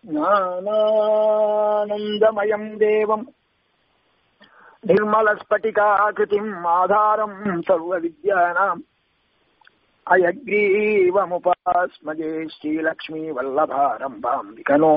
ज्ञानानन्दमयम् देवम् निर्मलस्फटिकाकृतिम् आधारम् सर्वविद्यानाम् अयग्रीवमुपास्मजे श्रीलक्ष्मीवल्लभारम्भाम् विकनो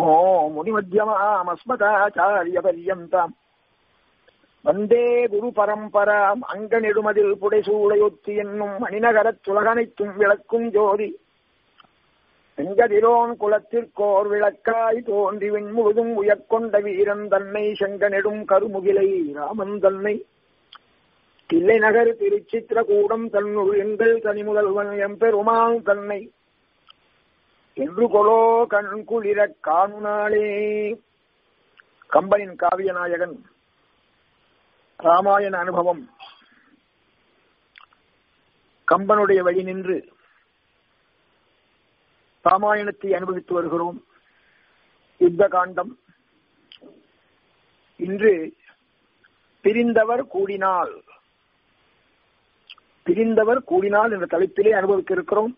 मुनिमध्यमामस्मदाचार्यपर्यन्ताम् வந்தே குரு பரம்பராம் அங்க நெடுமதில் புடைசூடையொத்தி என்னும் மணிநகரத் துலகனைத்தும் விளக்கும் ஜோதி செங்கதிரோன் குலத்திற்கோர் விளக்காய் தோன்றி முழுதும் உயர்கொண்ட வீரன் தன்னை செங்க நெடும் கருமுகிலை ராமன் தன்னை தில்லை நகர் திருச்சித்திரகூடம் தன்னுள் எங்கள் தனிமுதல்வன் எம்பெருமான் தன்னை என்று கொலோ கண் குளிரக் காணுனாளே கம்பனின் காவியநாயகன் ராமாயண அனுபவம் கம்பனுடைய வழி நின்று ராமாயணத்தை அனுபவித்து வருகிறோம் யுத்த காண்டம் இன்று பிரிந்தவர் கூடினால் பிரிந்தவர் கூடினால் என்ற தலைப்பிலே அனுபவிக்க இருக்கிறோம்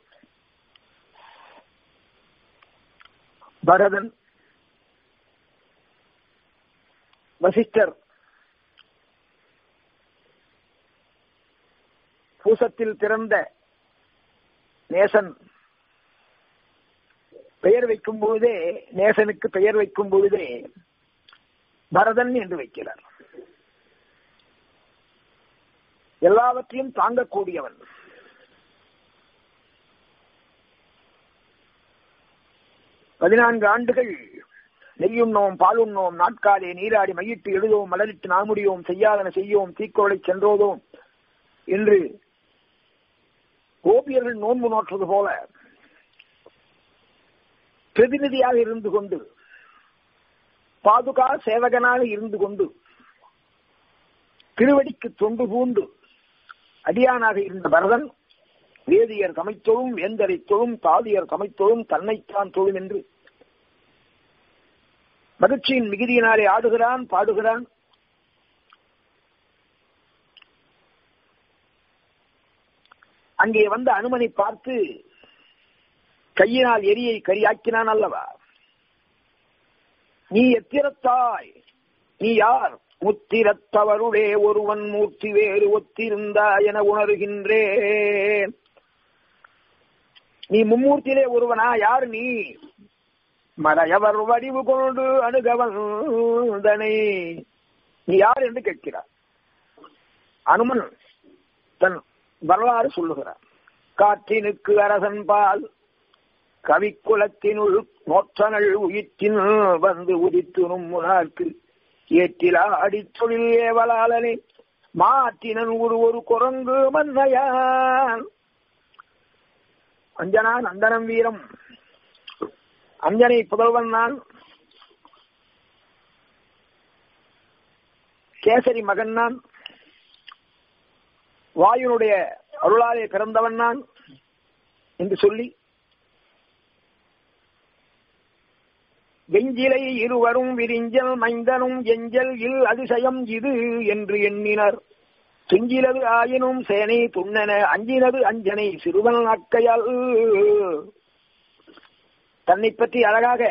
பரதன் வசிஷ்டர் பூசத்தில் பிறந்த நேசன் பெயர் வைக்கும் பொழுதே நேசனுக்கு பெயர் வைக்கும் பொழுதே பரதன் என்று வைக்கிறார் எல்லாவற்றையும் தாங்கக்கூடியவன் பதினான்கு ஆண்டுகள் நெய்யுண்ணோம் பாலுண்ணோம் நாட்காலே நீராடி மையிட்டு எழுதோம் மலரிட்டு நாமுடியோம் செய்யாதன செய்யோம் தீக்கோளை சென்றோதோம் என்று கோபியர்கள் நோன்பு நோற்றுவது போல பிரதிநிதியாக இருந்து கொண்டு பாதுகா சேவகனாக இருந்து கொண்டு திருவடிக்கு தொண்டு பூண்டு அடியானாக இருந்த பரதன் வேதியர் சமைத்தொழும் வேந்தரை தொழும் தாதியர் சமைத்தொழும் தன்னைத்தான் தொழும் என்று மகிழ்ச்சியின் மிகுதியினாலே ஆடுகிறான் பாடுகிறான் அங்கே வந்த அனுமனை பார்த்து கையினால் எரியை கரியாக்கினான் அல்லவா நீ எத்திரத்தாய் நீ யார் முத்திரத்தவருளே ஒருவன் மூர்த்தி வேறு ஒத்திருந்தா என உணர்கின்றேன் நீ மும்மூர்த்தியிலே ஒருவனா யார் நீ மறையவர் வடிவு கொண்டு அணுகவந்தனை நீ யார் என்று கேட்கிறார் அனுமன் தன் வரலாறு சொல்லுகிறார் காற்றினுக்கு அரசன் பால் கவிக்குலத்தினுள் நோற்றனள் உயிர்த்தின் வந்து உதித்து நும்முனார்க்கு ஏற்றிலா அடித்தொழில் ஏவலாளனே மாற்றினன் ஒரு ஒரு குரங்கு மன்னையான் அஞ்சனா நந்தனம் வீரம் அஞ்சனை புதல்வன் நான் கேசரி மகன் நான் வாயுனுடைய அருளாலே பிறந்தவன் நான் என்று சொல்லி வெஞ்சிலை இருவரும் விரிஞ்சல் மைந்தனும் எஞ்சல் இல் அதிசயம் இது என்று எண்ணினர் துஞ்சிலது ஆயினும் சேனை துண்ணன அஞ்சினது அஞ்சனை சிறுவன் அக்கையால் தன்னை பற்றி அழகாக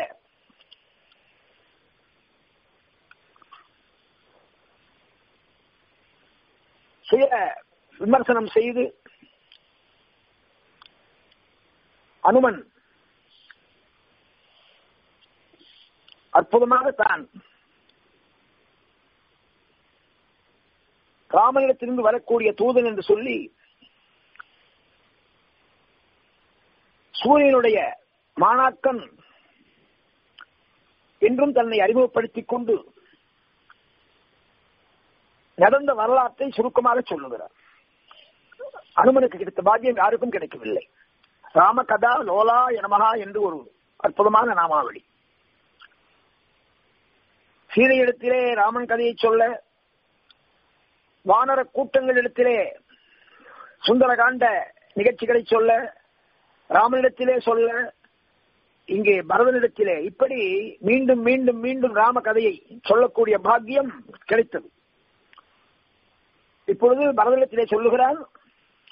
சுய விமர்சனம் செய்து அனுமன் அற்புதமாக தான் ராமனிடத்திலிருந்து வரக்கூடிய தூதன் என்று சொல்லி சூரியனுடைய மாணாக்கன் என்றும் தன்னை அறிமுகப்படுத்திக் கொண்டு நடந்த வரலாற்றை சுருக்கமாக சொல்லுகிறார் அனுமனுக்கு கிடைத்த பாக்கியம் யாருக்கும் கிடைக்கவில்லை ராமகதா லோலா எனமகா என்று ஒரு அற்புதமான நாமாவளி சீதையிடத்திலே ராமன் கதையை சொல்ல வானர கூட்டங்களிடத்திலே சுந்தரகாண்ட நிகழ்ச்சிகளை சொல்ல ராமனிடத்திலே சொல்ல இங்கே பரதனிடத்திலே இப்படி மீண்டும் மீண்டும் மீண்டும் ராம கதையை சொல்லக்கூடிய பாக்கியம் கிடைத்தது இப்பொழுது பரதனிடத்திலே சொல்லுகிறான்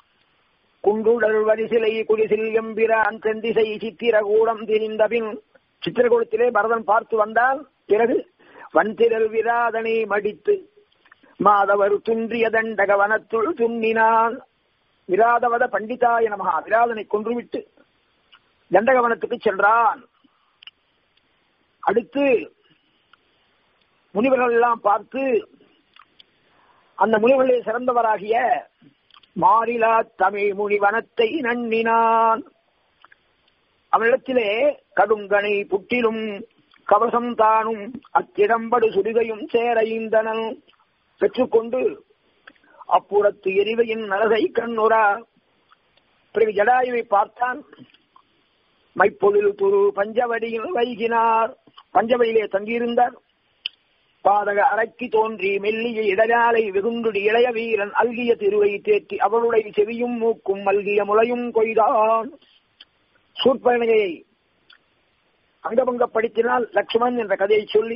குண்டுடல் வரிசிலை குடிசில் எம்பிரான் தெந்திசை சித்திரகூடம் திரிந்தபின் சித்திரகூடத்திலே பரதன் பார்த்து வந்தான் பிறகு வந்திரல் விராதனை மடித்து மாதவர் துன்றிய தண்டக வனத்துள் துண்ணினான் விராதவத பண்டிதாய நமகா விராதனை கொன்றுவிட்டு தண்டகவனத்துக்கு சென்றான் அடுத்து முனிவர்கள் எல்லாம் பார்த்து அந்த முனிவர்களில் சிறந்தவராகிய மாறிலா தமிழ் முனிவனத்தை நன்னினான் அவனிடத்திலே கடுங்கனை புட்டிலும் கவசம் தானும் அத்திடம்படு சுடுகையும் சேரைந்தனன் பெற்றுக்கொண்டு அப்புறத்து எரிவையின் நரகை கண்ணுரா பிறகு ஜடாயுவை பார்த்தான் மைப்பொழில் துரு பஞ்சவடியில் வைகினார் பஞ்சவடியிலே தங்கியிருந்தார் பாதக அரைக்கி தோன்றி மெல்லிய இடலாலை வெகுண்டுடி இளைய வீரன் அல்கிய திருவை தேற்றி அவளுடைய செவியும் மூக்கும் மல்கிய முளையும் கொய்தான் சூர்பனையை அங்கபங்கப்படுத்தினால் லக்ஷ்மணன் என்ற கதையை சொல்லி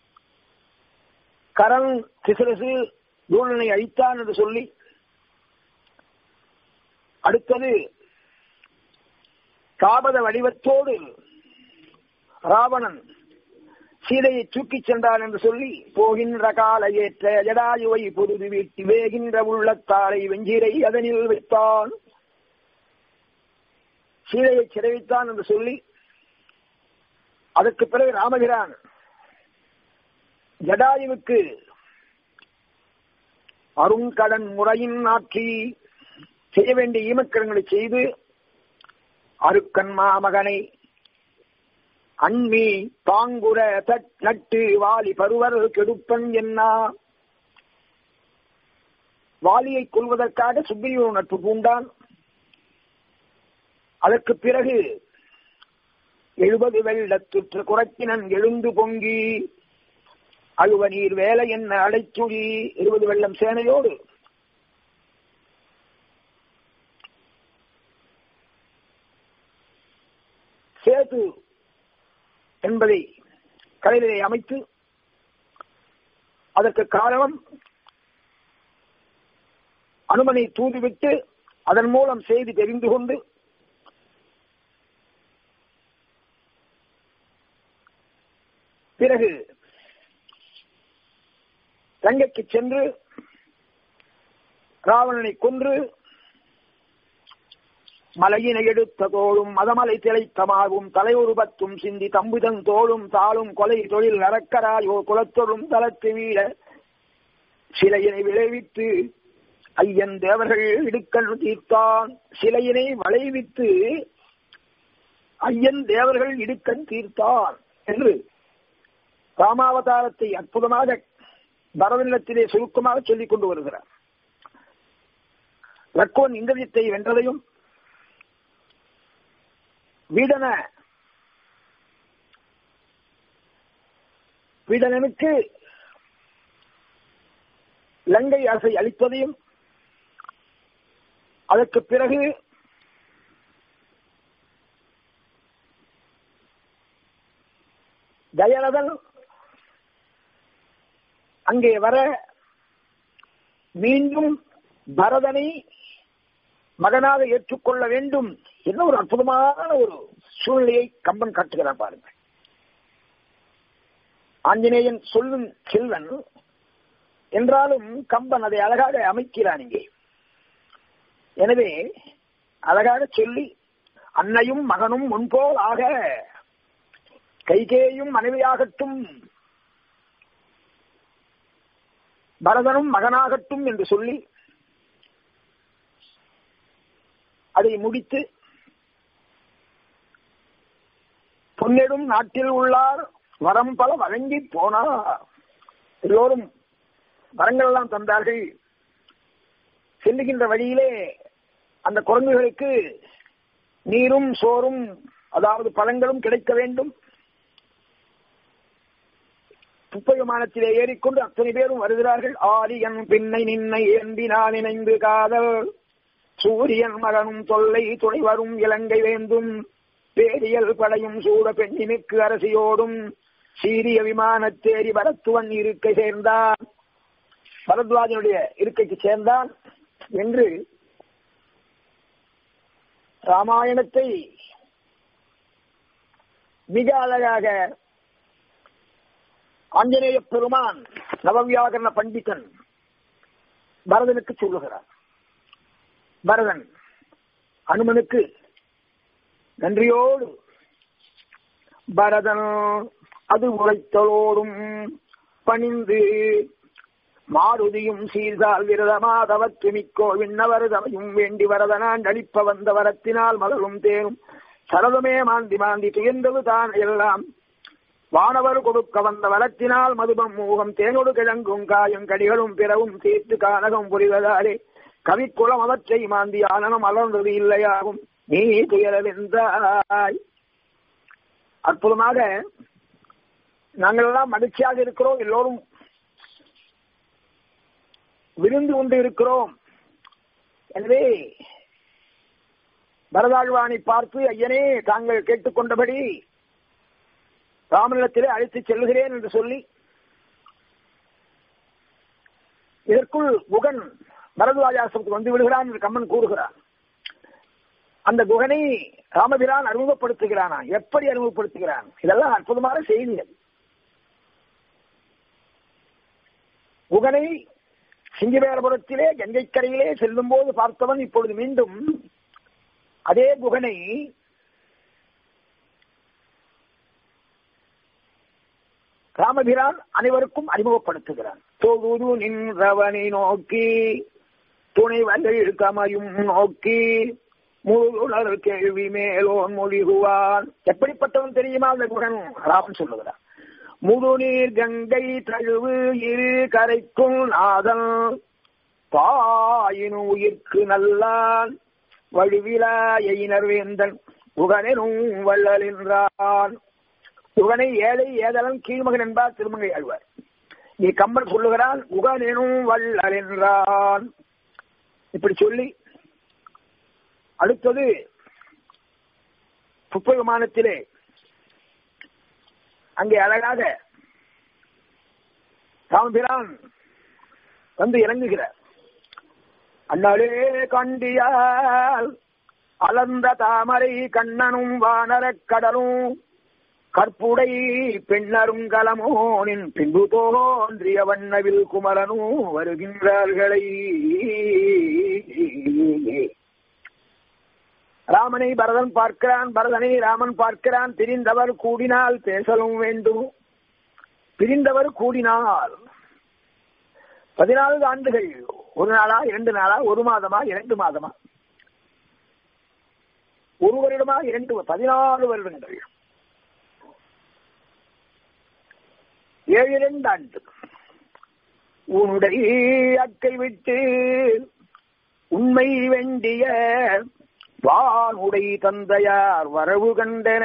கரண் கிசிரசு தூளனை அழித்தான் என்று சொல்லி அடுத்தது காபத வடிவத்தோடு ராவணன் சீதையை தூக்கிச் சென்றான் என்று சொல்லி போகின்ற கால ஏற்ற ஜடாயுவை பொருது வீட்டி வேகின்ற உள்ளத்தாலை வெஞ்சிரை அதனில் வைத்தான் சீதையை சிறைவித்தான் என்று சொல்லி அதற்கு பிறகு ராமபிரான் ஜடாயுவுக்கு அருங்கடன் முறையின் ஆற்றி செய்ய வேண்டிய ஈமக்கிரங்களை செய்து அருக்கன் மாமகனை அன்மி தாங்குர தட் நட்டு வாலி பருவர் கெடுப்பன் என்ன வாலியை கொள்வதற்காக சுக்ரீவ நட்பு பூண்டான் அதற்கு பிறகு எழுபது வெள்ளத்துற்று குறைக்கினன் எழுந்து பொங்கி அழுவ நீர் வேலை என்ன அடைச்சுழி இருபது வெள்ளம் சேனையோடு சேது என்பதை கலையிலே அமைத்து அதற்கு காரணம் அனுமனை தூதிவிட்டு அதன் மூலம் செய்தி தெரிந்து கொண்டு பிறகு லங்கைக்கு சென்று ராவணனை கொன்று மலையினை எடுத்த தோளும் மதமலை திளைத்தமாகும் தலையுருபத்தும் சிந்தி தம்புதன் தோளும் தாளும் கொலை தொழில் நரக்கராயோ குலத்தொழும் தளத்து வீட சிலையினை விளைவித்து ஐயன் தேவர்கள் இடுக்கண் தீர்த்தான் சிலையினை வளைவித்து ஐயன் தேவர்கள் இடுக்கண் தீர்த்தான் என்று ராமாவதாரத்தை அற்புதமாக பரதநிலத்திலே சுருக்கமாக சொல்லிக் கொண்டு வருகிறார் லக்கோன் இந்திரஜித்தை வென்றதையும் வீடன வீடனனுக்கு லங்கை அரசை அளிப்பதையும் அதற்கு பிறகு தயரதன் அங்கே வர மீண்டும் பரதனை மகனாக ஏற்றுக்கொள்ள வேண்டும் என்ன ஒரு அற்புதமான ஒரு சூழ்நிலையை கம்பன் காட்டுகிறான் பாருங்க ஆஞ்சநேயன் சொல்லும் செல்வன் என்றாலும் கம்பன் அதை அழகாக அமைக்கிறான் இங்கே எனவே அழகாக சொல்லி அன்னையும் மகனும் முன்போல் ஆக கைகேயும் மனைவியாகட்டும் பரதனும் மகனாகட்டும் என்று சொல்லி அதை முடித்து பொன்னெடும் நாட்டில் உள்ளார் வரம் பல வழங்கி போனார் எல்லோரும் வரங்கள் எல்லாம் தந்தார்கள் செல்லுகின்ற வழியிலே அந்த குரங்குகளுக்கு நீரும் சோறும் அதாவது பழங்களும் கிடைக்க வேண்டும் துப்ப விமானத்திலே ஏறிக்கொண்டு அத்தனை பேரும் வருகிறார்கள் ஆரியன் பின்னை நின்னை ஏந்தினால் இணைந்து காதல் சூரியன் மகனும் தொல்லை துணை வரும் இலங்கை வேந்தும் பேரியல் படையும் சூட பெண்ணினுக்கு அரசியோடும் சீரிய விமானத்தேரி பரத்துவன் இருக்கை சேர்ந்தான் பரத்வாஜனுடைய இருக்கைக்கு சேர்ந்தான் என்று ராமாயணத்தை மிக அழகாக ஆஞ்சநேய பெருமான் நவவியாகரண பண்டிதன் பரதனுக்கு சொல்லுகிறார் பரதன் அனுமனுக்கு நன்றியோடு பரதன் அது உழைத்தலோடும் பணிந்து மாருதியும் சீர்தால் விரதமாதவத்து மிக்கோ விண்ணவர் தமையும் வேண்டி வரதனான் அளிப்ப வந்த வரத்தினால் மலரும் தேனும் சரதமே மாந்தி மாந்தி துயர்ந்தது தான் எல்லாம் வானவர் கொடுக்க வந்த வரத்தினால் மதுபம் மூகம் தேனொடு கிழங்கும் காயும் கடிகளும் பிறவும் தீர்த்து கானகம் புரிவதாலே கவிக்குளம் அவற்றை மாந்தி ஆனனம் அலர்ந்தது இல்லையாகும் நீ துயரவென்றாய் அற்புதமாக நாங்கள் எல்லாம் மகிழ்ச்சியாக இருக்கிறோம் எல்லோரும் விருந்து கொண்டு இருக்கிறோம் எனவே பரதாழ்வானை பார்த்து ஐயனே தாங்கள் கேட்டுக்கொண்டபடி ராமனிடத்திலே அழைத்து செல்லுகிறேன் என்று சொல்லி இதற்குள் குகன் பரத்வாஜாசிரமத்துக்கு வந்து விடுகிறான் என்று கம்மன் கூறுகிறான் அந்த குகனை ராமபிரான் அறிமுகப்படுத்துகிறானா எப்படி அறிமுகப்படுத்துகிறான் இதெல்லாம் அற்புதமான செய்திகள் குகனை சிங்கவேரபுரத்திலே கங்கை கரையிலே செல்லும் போது பார்த்தவன் இப்பொழுது மீண்டும் அதே குகனை ராமபிரான் அனைவருக்கும் அறிமுகப்படுத்துகிறான் தொகுது நின்றவனை நோக்கி துணைவர்கள் கமையும் நோக்கி முழுதுணர் கேள்வி மேலோன் மொழிகுவான் எப்படிப்பட்டவன் தெரியுமா அந்த குகன் ராமன் சொல்லுகிறான் முதுநீர் கங்கை தழுவு இரு கரைக்கும் நாதன் பாயினு உயிர்க்கு நல்லான் வழுவிலாயினர் வேந்தன் புகனெனும் வள்ளல் என்றான் புகனை ஏழை ஏதலன் கீழ்மகன் என்பார் திருமங்கை ஆழ்வார் நீ கம்பன் சொல்லுகிறான் உகனெனும் வள்ளல் என்றான் இப்படி சொல்லி அடுத்தது துப்ப விமானத்திலே அங்கே அழகாக ராமபிரான் வந்து இறங்குகிறார் அண்ணாலே கண்டியால் அலர்ந்த தாமரை கண்ணனும் வானரக் கடலும் கற்புடை பெண்ணரும் கலமோனின் பின்பு தோன்றிய வண்ணவில் குமரனும் வருகின்றார்களே ராமனை பரதன் பார்க்கிறான் பரதனை ராமன் பார்க்கிறான் பிரிந்தவர் கூடினால் பேசலும் வேண்டும் பிரிந்தவர் கூடினால் பதினான்கு ஆண்டுகள் ஒரு நாளா இரண்டு நாளா ஒரு மாதமா இரண்டு மாதமா ஒரு வருடமா இரண்டு பதினாறு வருடங்கள் ஏழு இரண்டு ஆண்டு உன்னுடைய அக்கை விட்டு உண்மை வேண்டிய வானுடை தந்தையார் வரவு கண்டன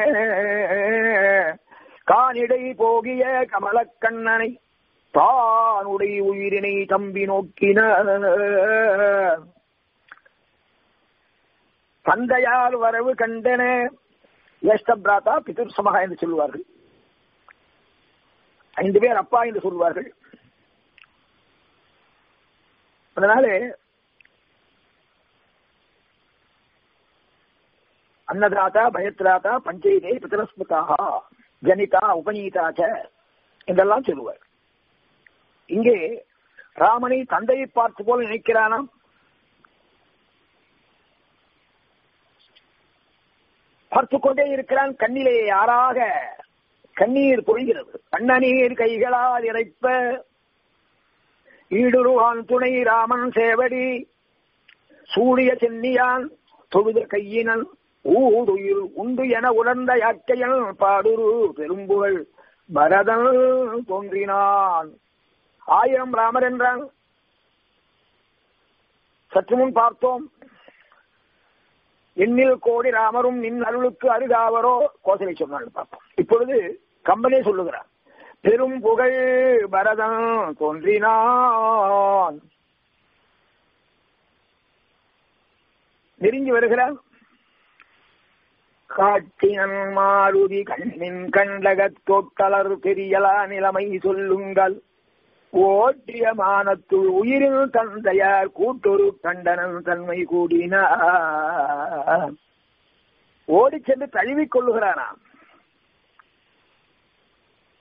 கானிடை போகிய கமலக்கண்ணனை தானுடை உயிரினை தம்பி நோக்கின தந்தையார் வரவு கண்டன ஜேஷ்ட பிராத்தா பிதுர் சமகா என்று சொல்லுவார்கள் ஐந்து பேர் அப்பா என்று சொல்வார்கள் அதனாலே அன்னதாதா பயத்ராதா பஞ்சைதே பிதரஸ்மிதாக ஜனிதா உபநீதாச்ச என்றெல்லாம் சொல்லுவார் இங்கே ராமனை தந்தையை பார்த்து போல நினைக்கிறானாம் பார்த்து கொண்டே இருக்கிறான் கண்ணிலே யாராக கண்ணீர் பொழிகிறது கண்ணநீர் கைகளால் இறைப்ப ஈடுருவான் துணை ராமன் சேவடி சூழிய சென்னியான் தொழுத கையினன் ஊடுயிர் உண்டு என உணர்ந்த யாக்கையன் பாடுரு பெரும்புகள் பரதன் தோன்றினான் ஆயிரம் ராமர் என்றான் சற்று முன் பார்த்தோம் எண்ணில் கோடி ராமரும் நின் அருளுக்கு அருகாவரோ கோசலை சொன்னாள் பார்ப்போம் இப்பொழுது கம்பனே சொல்லுகிறான் பெரும் புகழ் பரதன் தோன்றினான் நெருங்கி வருகிறான் காட்டினன் மாருதி கண்ணின் கண்டகத் தொட்டலர் பெரியலா நிலைமை சொல்லுங்கள் ஓட்டிய மானத்துள் உயிரில் தந்தையார் கூட்டொரு கண்டனன் தன்மை கூடினார் ஓடி சென்று தழுவிக் கொள்ளுகிறானாம்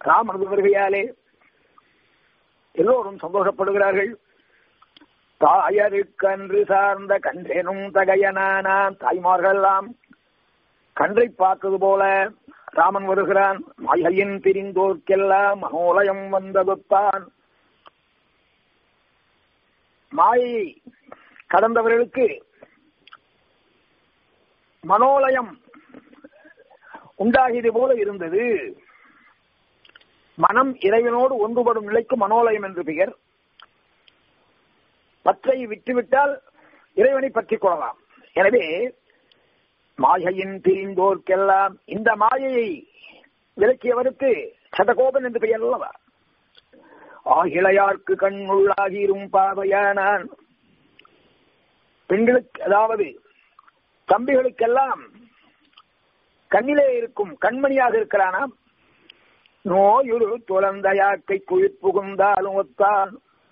ராமனது வருகையாலே எல்லோரும் சந்தோஷப்படுகிறார்கள் தாயருக்கன்று சார்ந்த கன்றெனும் தகையனானான் தாய்மார்கள் எல்லாம் கன்றை பார்த்தது போல ராமன் வருகிறான் மாயையின் பிரிந்தோர்க்கெல்லாம் மனோலயம் வந்ததுத்தான் மாயை கடந்தவர்களுக்கு மனோலயம் உண்டாகியது போல இருந்தது மனம் இறைவனோடு ஒன்றுபடும் நிலைக்கு மனோலயம் என்று பெயர் பற்றை விட்டுவிட்டால் இறைவனை பற்றிக் கொள்ளலாம் எனவே மாயையின் பிரிந்தோர்க்கெல்லாம் இந்த மாயையை விளக்கியவருக்கு சதகோபன் என்று பெயர் அல்லவா ஆகிளையார்க்கு கண்ணுள்ளாகிரும் பாவையானான் பெண்களுக்கு அதாவது தம்பிகளுக்கெல்லாம் கண்ணிலே இருக்கும் கண்மணியாக இருக்கிறானாம் நோயுரு துளந்தையாக்கை குளிர் புகுந்தாலும் ஒத்தான்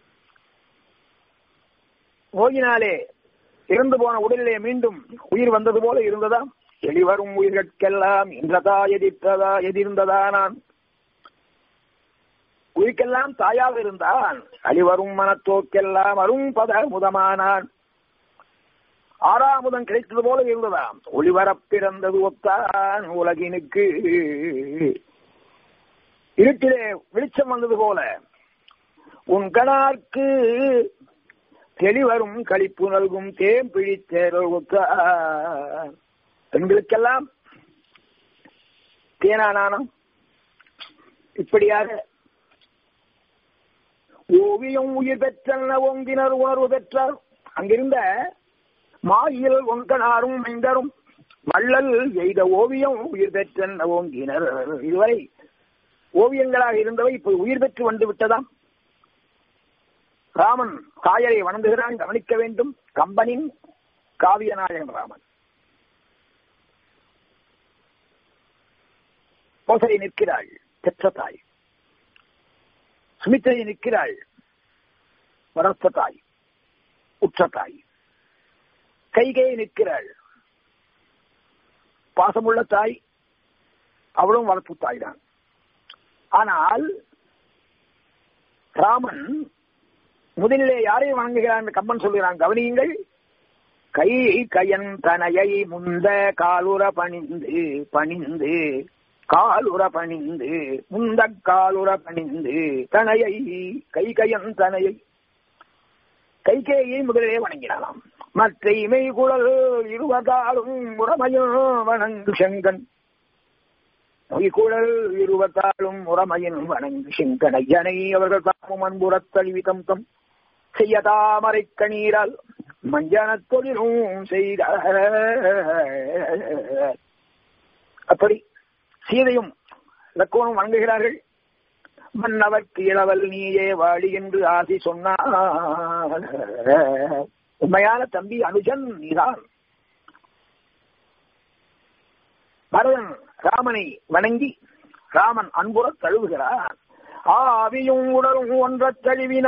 நோயினாலே இறந்து போன உடலிலே மீண்டும் உயிர் வந்தது போல இருந்ததாம் எளிவரும் உயிர்கட்கெல்லாம் இன்றதா எதிர்த்ததா எதிர்ந்ததா நான் உயிர்க்கெல்லாம் தாயாக இருந்தான் அழிவரும் மனத்தோக்கெல்லாம் அரும் பத முதமானான் ஆறாமுதம் கிடைத்தது போல இருந்ததாம் ஒளிவரப் பிறந்தது ஒத்தான் உலகினுக்கு இருட்டிலே வெளிச்சம் வந்தது போல உன் கணார்க்கு தெளிவரும் களிப்பு நல்கும் தேம் பிழித்தேரல் ஒத்தான் பெண்களுக்கெல்லாம் தேனானானம் இப்படியாக ஓவியம் உயிர் பெற்றன ஓங்கினர் உணர்வு பெற்றார் அங்கிருந்த மாயில் ஒங்கனாரும் மைந்தரும் வள்ளல் எய்த ஓவியம் உயிர் பெற்றன ஓங்கினர் இதுவரை ஓவியங்களாக இருந்தவை இப்போது உயிர் பெற்று வந்து விட்டதாம் ராமன் காயரை வணங்குகிறான் கவனிக்க வேண்டும் கம்பனின் காவியநாயகன் ராமன் கோசரை நிற்கிறாள் பெற்ற தாய் சுமித்திரை நிற்கிறாள் வளர்த்த தாய் உற்ற தாய் கைகை நிற்கிறாள் பாசமுள்ள தாய் அவளும் வளர்ப்பு தாய் தான் ஆனால் ராமன் முதலிலே யாரையும் வணங்குகிறான் கம்பன் சொல்கிறான் கவனியுங்கள் கை கயன் தனையை முந்த காலுற பணிந்து பணிந்து காலுற பணிந்து முந்த காலுற பணிந்து தனையை கை கயன் தனையை கைகேயை முதலிலே வணங்கினாலாம் மற்ற இமை குழல் இருவதாலும் முறமையும் வணங்கு செங்கன் நொய்குழல் இருவத்தாலும் முறமையின் வணங்கு செங்கன் ஐயனை அவர்கள் தாமும் அன்புறத் தழுவிதம் தம் செய்ய தாமரை கணீரால் மஞ்சன தொழிலும் செய்த அப்படி சீதையும் லக்கோனும் வணங்குகிறார்கள் மன்னவர்க்கு இளவல் நீயே வாழி என்று ஆசி சொன்னார் உண்மையான தம்பி அனுஜன் நீதான் பரதன் ராமனை வணங்கி ராமன் அன்புற தழுவுகிறார் ஆவியும் உடலும் ஒன்ற தழுவின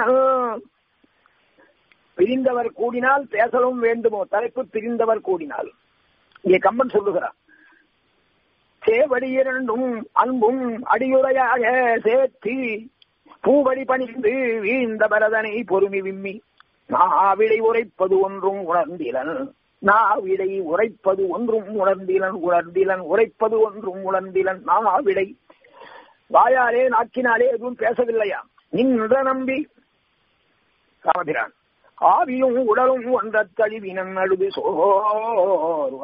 பிரிந்தவர் கூடினால் பேசலும் வேண்டுமோ தலைப்பு பிரிந்தவர் கூடினால் இங்கே கம்பன் சொல்லுகிறார் சேவடி இரண்டும் அன்பும் அடியுறையாக சேர்த்தி பூவடி பணிந்து வீழ்ந்த பரதனை பொறுமி விம்மி நாவிடை உரைப்பது ஒன்றும் உணர்ந்திலன் நாவிடை உரைப்பது ஒன்றும் உணர்ந்திலன் உணர்ந்திலன் உரைப்பது ஒன்றும் உணர்ந்திலன் நாவிடை வாயாலே நாக்கினாலே எதுவும் பேசவில்லையா நின்ற நம்பி ராமபிரான் ஆவியும் உடலும் ஒன்ற தழிவினன் அழுது சோர்வ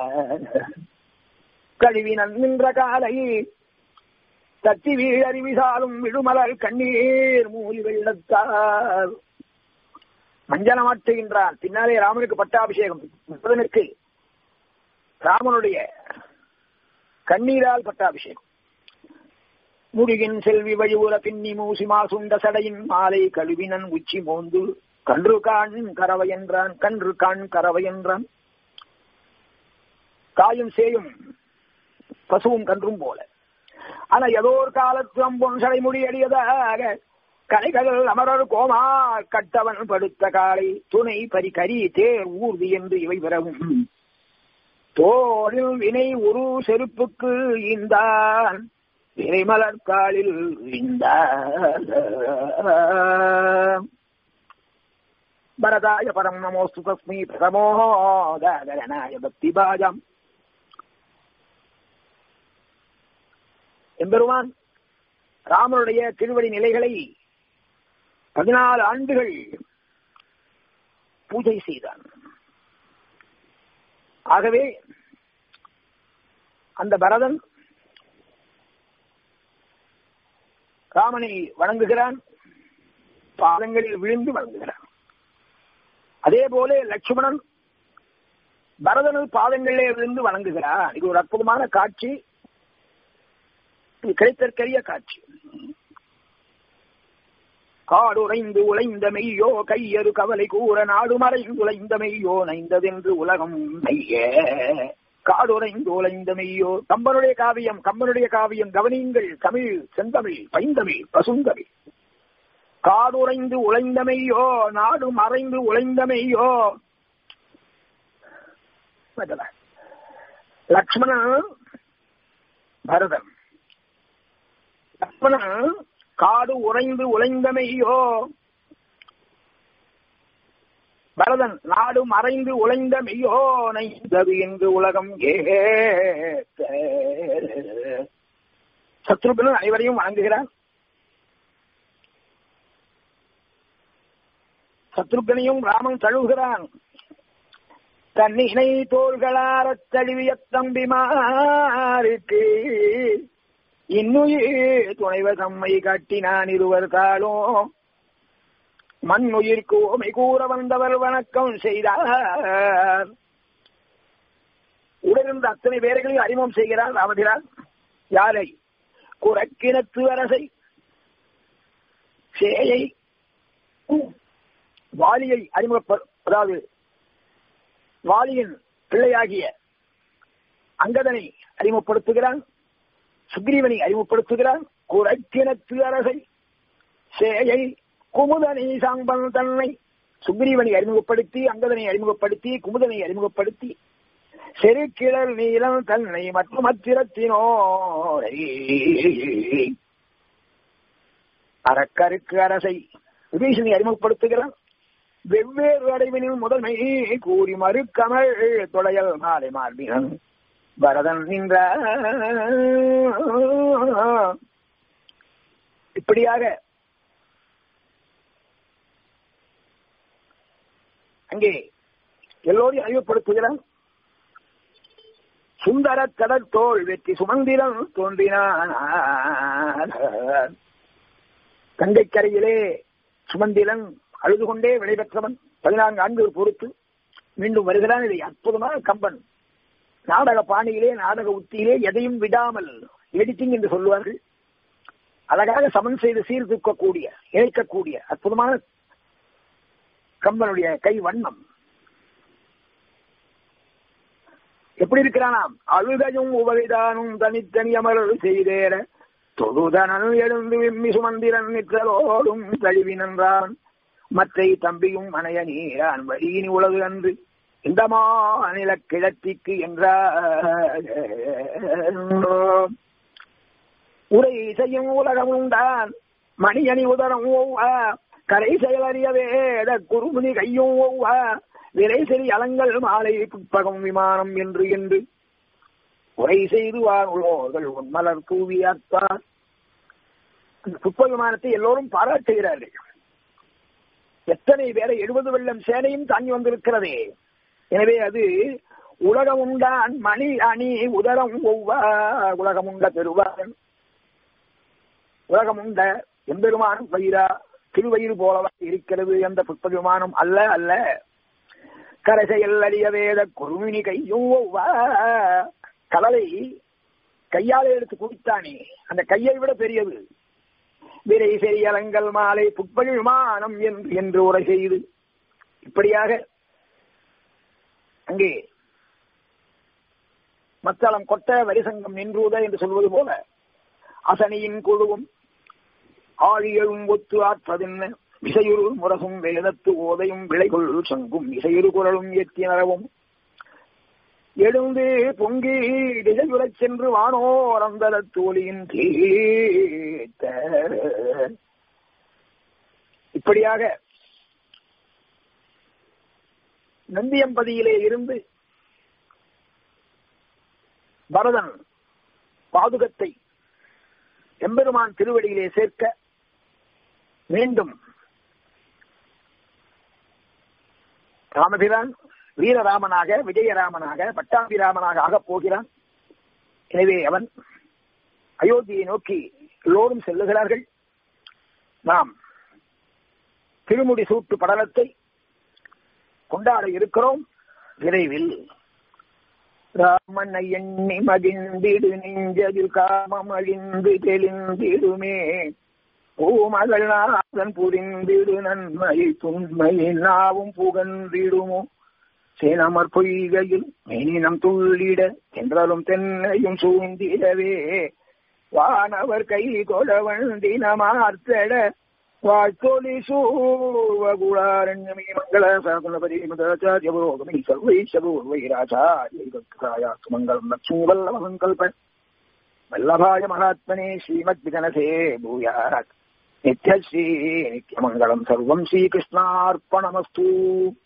கழிவினன் நின்ற காலை தத்தி வீழறிவிசாலும் விடுமலர் கண்ணீர் மூலி வெள்ளத்தார் மஞ்சளமாற்றுகின்றார் பின்னாலே ராமனுக்கு பட்டாபிஷேகம் முருகனுக்கு ராமனுடைய கண்ணீரால் பட்டாபிஷேகம் முடிகின் செல்வி வழிவுற பின்னி மூசி மாசுண்ட சடையின் மாலை கழுவினன் உச்சி மோந்து கன்று காண் கறவை என்றான் கன்று காண் கறவை என்றான் காயும் சேயும் பசுவும் கன்றும் போல ஆனா ஏதோ ஒரு காலத்து அம்பொன் சடைமுடி அடியதாக கலைகள் அமரர் கோமா கட்டவன் படுத்த காலை துணை பரி கரி தேர் ஊர்தி என்று இவை பிறவும் தோழில் வினை ஒரு செருப்புக்கு ஈந்தான் விரைமலர்காலில் இந்த பரதாய பரம் நமோஸ்து தஸ்மை பிரதமோதாகரனாய பக்தி பாஜம் எம்பெருமான் ராமனுடைய திருவடி நிலைகளை பதினாலு ஆண்டுகள் பூஜை செய்தான் ஆகவே அந்த பரதன் ராமனை வணங்குகிறான் பாதங்களில் விழுந்து வணங்குகிறான் அதே போல லட்சுமணன் பரதனு பாதங்களிலே விழுந்து வணங்குகிறான் இது ஒரு அற்புதமான காட்சி இது கிடைத்தற்கரிய காட்சி காடுரைந்து உழைந்த மெய்யோ கையறு கவலை கூற நாடு மறைந்து உழைந்த மெய்யோ நைந்ததென்று உலகம் மெய்ய காடுரைந்து உழைந்த மெய்யோ கம்பனுடைய காவியம் கம்பனுடைய காவியம் கவனியுங்கள் தமிழ் செந்தமிழ் பைந்தமிழ் பசுந்தமிழ் காடுரைந்து உழைந்தமையோ நாடு மறைந்து உழைந்தமையோ லக்ஷ்மணன் பரதன் லக்ஷ்மணன் காடு உறைந்து உழைந்தமையோ பரதன் நாடு மறைந்து உழைந்த மெய்யோ நைந்தது என்று உலகம் ஏத்த சத்ருகன் அனைவரையும் வணங்குகிறான் சத்ருகனையும் ராமன் தழுவுகிறான் தன் இணை தோள்களாரத் தழுவிய தம்பிமாருக்கு இன்னுயிர் துணைவர் தம்மை காட்டினான் இருவர் தாளும் மண் உயிர்க்கு ஓமை கூற வந்தவர் வணக்கம் செய்தார் உடனிருந்த அத்தனை பேர்களையும் அறிமுகம் செய்கிறார் ராமதிரார் யாரை குரக்கிணத்து அரசை சேயை வாலியை அறிமுக அதாவது வாலியின் பிள்ளையாகிய அங்கதனை அறிமுகப்படுத்துகிறான் சுக்ரீவனை அறிமுகப்படுத்துகிறான் குரக்கிணத்து அரசை சேயை குமுதனை சாம்பன் தன்னை சுக்ரீவனை அறிமுகப்படுத்தி அங்கதனை அறிமுகப்படுத்தி குமுதனை அறிமுகப்படுத்தி செருக்கிழல் நீலம் தன்னை மற்றும் அத்திரத்தினோரை அரக்கருக்கு அரசை விபீஷனை அறிமுகப்படுத்துகிறான் வெவ்வேறு அடைவினில் முதன்மை கூறி மறுக்கமல் தொடையல் மாலை மார்பினன் பரதன் நின்ற இப்படியாக அங்கே எல்லோரையும் அறிவுப்படுத்துகிறான் சுந்தர கடற்தோள் வெற்றி சுமந்திரம் தோன்றினான் கங்கைக்கரையிலே சுமந்திரன் அழுது கொண்டே விடைபெற்றவன் பதினான்கு ஆண்டுகள் பொறுத்து மீண்டும் வருகிறான் இதை அற்புதமான கம்பன் நாடக பாணியிலே நாடக உத்தியிலே எதையும் விடாமல் எடிட்டிங் என்று சொல்லுவார்கள் அழகாக சமன் செய்து சீர்தூக்கக்கூடிய இணைக்கக்கூடிய அற்புதமான கம்பனுடைய கை வண்ணம் எப்படி இருக்கிறானாம் அழுகையும் உபவிதானும் தனித்தனி அமரல் செய்தேற தொழுதனன் எழுந்து விம்மி சுமந்திரன் நிற்றலோடும் தழுவி நின்றான் மற்றை தம்பியும் அணைய நீரான் வழியினி உலகு அன்று இந்த மாநில கிழத்திக்கு என்றார் உரை செய்யும் உலகம் உண்டான் மணியணி உதரம் ஓவா கரை செயலறிய வேத குறுமுனி கையும் ஓவா விரை செறி அலங்கள் மாலை புட்பகம் விமானம் என்று என்று உரை செய்து வாழ்வோர்கள் உன்மலர் தூவியாத்தார் அந்த புட்ப விமானத்தை எல்லோரும் பாராட்டுகிறார்கள் எத்தனை பேரை எழுபது வெள்ளம் சேனையும் தாங்கி வந்திருக்கிறதே எனவே அது உலகம் உண்டான் மணி அணி உதரம் ஒவ்வா உலகம் உண்ட பெறுவான் உலகம் உண்ட எம்பெருமானும் வயிறா திருவயிறு போலவா இருக்கிறது என்ற புஷ்ப விமானம் அல்ல அல்ல கரசையில் அழிய வேத குருமினி கையும் ஒவ்வா கடலை கையாலே எடுத்து குடித்தானே அந்த கையை விட பெரியது விரை செரியலங்கள் மாலை புட்பழி விமானம் என்று என்று உரை செய்து இப்படியாக அங்கே மத்தளம் கொட்ட வரிசங்கம் நின்றுத என்று சொல்வது போல அசனியின் குழுவும் ஆழியழும் ஒத்து ஆற்றதென்ன இசையுரு முரசும் வேதத்து ஓதையும் விளைகொள் சங்கும் இசையுறு குரலும் எத்திய நரவும் எழுந்து பொங்கி திசையுறச் சென்று வானோர் அந்த தோழியின் தீர்த்த இப்படியாக நந்தியம்பதியிலே இருந்து பரதன் பாதுகத்தை எம்பெருமான் திருவடியிலே சேர்க்க மீண்டும் ராமபிரான் வீரராமனாக விஜயராமனாக பட்டாபிராமனாக ஆகப் போகிறான் எனவே அவன் அயோத்தியை நோக்கி எல்லோரும் செல்லுகிறார்கள் நாம் திருமுடி சூட்டு படலத்தை கொண்டாட இருக்கிறோம் விரைவில் ராமனை எண்ணி மகிழ்ந்திடு நெஞ்சதில் காமம் அழிந்து தெளிந்திடுமே பூமகள்நாதன் புரிந்திடு நன்மையை துண்மையை நாவும் புகன்றிடுமோ சேனமர் பொய்கையில் மீனம் துள்ளிட என்றாலும் தென்னையும் சூழ்ந்திடவே வானவர் கை கொட வண்டினமார்த்தட வாழ்த்தொலி சூவகுளாரண்யமே மங்கள சாகுணபதி மதாச்சாரிய புரோகமி சர்வை சபூர்வை ராஜாயா சுமங்கலம் லட்சுமி வல்லம சங்கல்ப வல்லபாய மகாத்மனே ஸ்ரீமத் விகனசே பூயாத் நித்யஸ்ரீ நித்யமங்கலம் சர்வம் ஸ்ரீகிருஷ்ணார்ப்பணமஸ்து